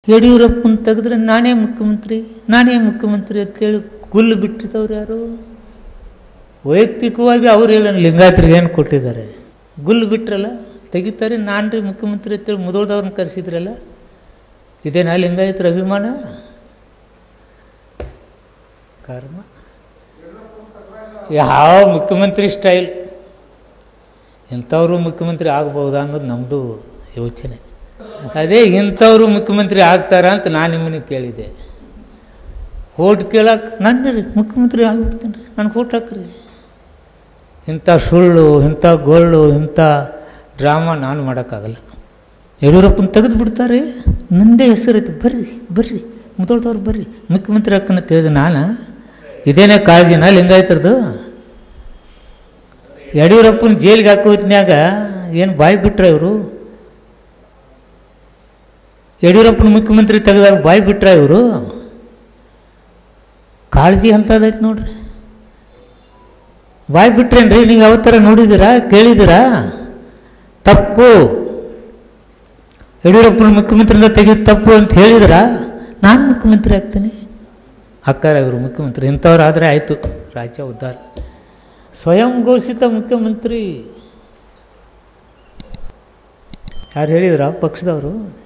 ಯಡಿಯೂರಪ್ಪನ ತೆಗೆದ್ರೆ ನಾನೇ ಮುಖ್ಯಮಂತ್ರಿ ನಾನೇ ಮುಖ್ಯಮಂತ್ರಿ ಅಂತೇಳಿ ಗುಲ್ಲು ಬಿಟ್ಟಿದ್ದವ್ರು ಯಾರು ವೈಯಕ್ತಿಕವಾಗಿ ಅವ್ರು ಹೇಳೋಣ ಲಿಂಗಾಯತರಿಗೆ ಏನು ಕೊಟ್ಟಿದ್ದಾರೆ ಗುಲ್ಲು ಬಿಟ್ರಲ್ಲ ತೆಗಿತಾರೆ ನಾನು ರೀ ಮುಖ್ಯಮಂತ್ರಿ ಅಂತೇಳಿ ಮುದೋಳ್ದವ್ರನ್ನ ಕರೆಸಿದ್ರಲ್ಲ ಇದೇನಾ ಲಿಂಗಾಯತರ ಅಭಿಮಾನ ಕರ್ಮ ಯಾವ ಮುಖ್ಯಮಂತ್ರಿ ಸ್ಟೈಲ್ ಇಂಥವರು ಮುಖ್ಯಮಂತ್ರಿ ಆಗ್ಬೋದಾ ಅನ್ನೋದು ನಮ್ಮದು ಯೋಚನೆ ಅದೇ ಇಂಥವರು ಮುಖ್ಯಮಂತ್ರಿ ಆಗ್ತಾರ ಅಂತ ನಾನು ನಿಮ್ಮನ್ನ ಕೇಳಿದೆ ಓಟ್ ಕೇಳಕ್ಕೆ ನನ್ನ ರೀ ಮುಖ್ಯಮಂತ್ರಿ ಆಗ್ಬಿಡ್ತೇನೆ ರೀ ನನಗೆ ಓಟ್ ಹಾಕ್ರಿ ಇಂಥ ಸುಳ್ಳು ಇಂಥ ಗೋಳ್ಳು ಇಂಥ ಡ್ರಾಮಾ ನಾನು ಮಾಡೋಕ್ಕಾಗಲ್ಲ ಯಡಿಯೂರಪ್ಪನ ತೆಗೆದು ಬಿಡ್ತಾರೆ ನಂದೇ ಹೆಸರೈತಿ ಬರ್ರಿ ಬರ್ರಿ ಮುದೋಳ್ದವ್ರು ಬರ್ರಿ ಮುಖ್ಯಮಂತ್ರಿ ಹಾಕನ್ನ ತಿಳಿದ ನಾನು ಇದೇನೇ ಕಾಳಜಿನ ಲಿಂಗಾಯತರದು ಯಡಿಯೂರಪ್ಪನ ಜೈಲಿಗೆ ಹಾಕೋ ಹೊತ್ನ್ಯಾಗ ಏನು ಬಾಯಿ ಬಿಟ್ರೆ ಇವರು ಯಡಿಯೂರಪ್ಪನ ಮುಖ್ಯಮಂತ್ರಿ ತೆಗೆದಾಗ ಬಾಯಿ ಬಿಟ್ರೆ ಇವರು ಕಾಳಜಿ ಅಂತದೈತೆ ನೋಡ್ರಿ ಬಾಯಿ ಬಿಟ್ರೇನ್ರಿ ನೀವು ಯಾವ ಥರ ನೋಡಿದ್ದೀರಾ ಕೇಳಿದ್ದೀರಾ ತಪ್ಪು ಯಡಿಯೂರಪ್ಪನ ಮುಖ್ಯಮಂತ್ರಿಯಿಂದ ತೆಗೆದು ತಪ್ಪು ಅಂತ ಹೇಳಿದ್ರಾ ನಾನು ಮುಖ್ಯಮಂತ್ರಿ ಆಗ್ತೀನಿ ಅಕ್ಕಾರ ಇವರು ಮುಖ್ಯಮಂತ್ರಿ ಇಂಥವ್ರು ಆದರೆ ಆಯಿತು ರಾಜ್ಯ ಉದ್ಧಾರ ಸ್ವಯಂ ಘೋಷಿತ ಮುಖ್ಯಮಂತ್ರಿ ಯಾರು ಹೇಳಿದ್ರ ಪಕ್ಷದವರು